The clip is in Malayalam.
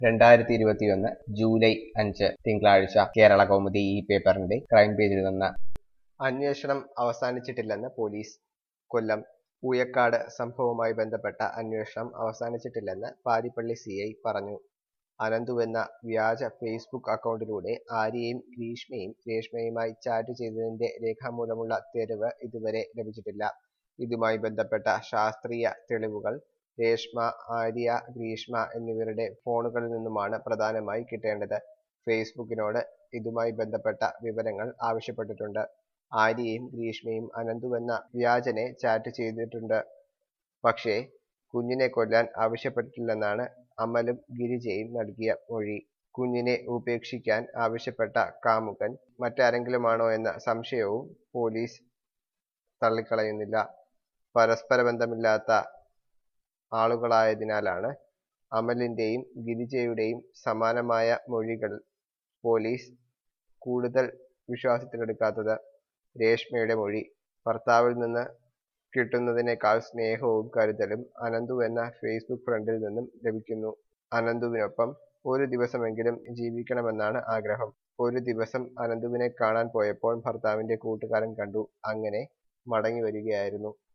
രണ്ടായിരത്തി ഇരുപത്തിയൊന്ന് ജൂലൈ അഞ്ച് തിങ്കളാഴ്ച കേരള കൗമുദി ഈ പേപ്പറിന്റെ ക്രൈം പേജിൽ നിന്ന് അന്വേഷണം അവസാനിച്ചിട്ടില്ലെന്ന് പോലീസ് കൊല്ലം പൂയക്കാട് സംഭവവുമായി ബന്ധപ്പെട്ട അന്വേഷണം അവസാനിച്ചിട്ടില്ലെന്ന് പാരിപ്പള്ളി സി ഐ പറഞ്ഞു അനന്തുവെന്ന വ്യാജ ഫേസ്ബുക്ക് അക്കൗണ്ടിലൂടെ ആര്യയും ഗ്രീഷ്മയും രേഷ്മയുമായി ചാറ്റ് ചെയ്തതിന്റെ രേഖാമൂലമുള്ള തെളിവ് ഇതുവരെ ലഭിച്ചിട്ടില്ല ഇതുമായി ബന്ധപ്പെട്ട ശാസ്ത്രീയ തെളിവുകൾ രേഷ്മ ആര്യ ഗ്രീഷ്മ എന്നിവരുടെ ഫോണുകളിൽ നിന്നുമാണ് പ്രധാനമായി കിട്ടേണ്ടത് ഫേസ്ബുക്കിനോട് ഇതുമായി ബന്ധപ്പെട്ട വിവരങ്ങൾ ആവശ്യപ്പെട്ടിട്ടുണ്ട് ആര്യയും ഗ്രീഷ്മയും അനന്തുവെന്ന വ്യാജനെ ചാറ്റ് ചെയ്തിട്ടുണ്ട് പക്ഷേ കുഞ്ഞിനെ കൊല്ലാൻ ആവശ്യപ്പെട്ടിട്ടില്ലെന്നാണ് അമലും ഗിരിജയും നൽകിയ മൊഴി കുഞ്ഞിനെ ഉപേക്ഷിക്കാൻ ആവശ്യപ്പെട്ട കാമുകൻ മറ്റാരെങ്കിലുമാണോ എന്ന സംശയവും പോലീസ് തള്ളിക്കളയുന്നില്ല പരസ്പര ബന്ധമില്ലാത്ത ആളുകളായതിനാലാണ് അമലിന്റെയും ഗിരിജയുടെയും സമാനമായ മൊഴികൾ പോലീസ് കൂടുതൽ വിശ്വാസത്തിലെടുക്കാത്തത് രേഷ്മയുടെ മൊഴി ഭർത്താവിൽ നിന്ന് കിട്ടുന്നതിനേക്കാൾ സ്നേഹവും കരുതലും അനന്തു എന്ന ഫേസ്ബുക്ക് ഫ്രണ്ടിൽ നിന്നും ലഭിക്കുന്നു അനന്തുവിനൊപ്പം ഒരു ദിവസമെങ്കിലും ജീവിക്കണമെന്നാണ് ആഗ്രഹം ഒരു ദിവസം അനന്തുവിനെ കാണാൻ പോയപ്പോൾ ഭർത്താവിന്റെ കൂട്ടുകാരൻ കണ്ടു അങ്ങനെ മടങ്ങി വരികയായിരുന്നു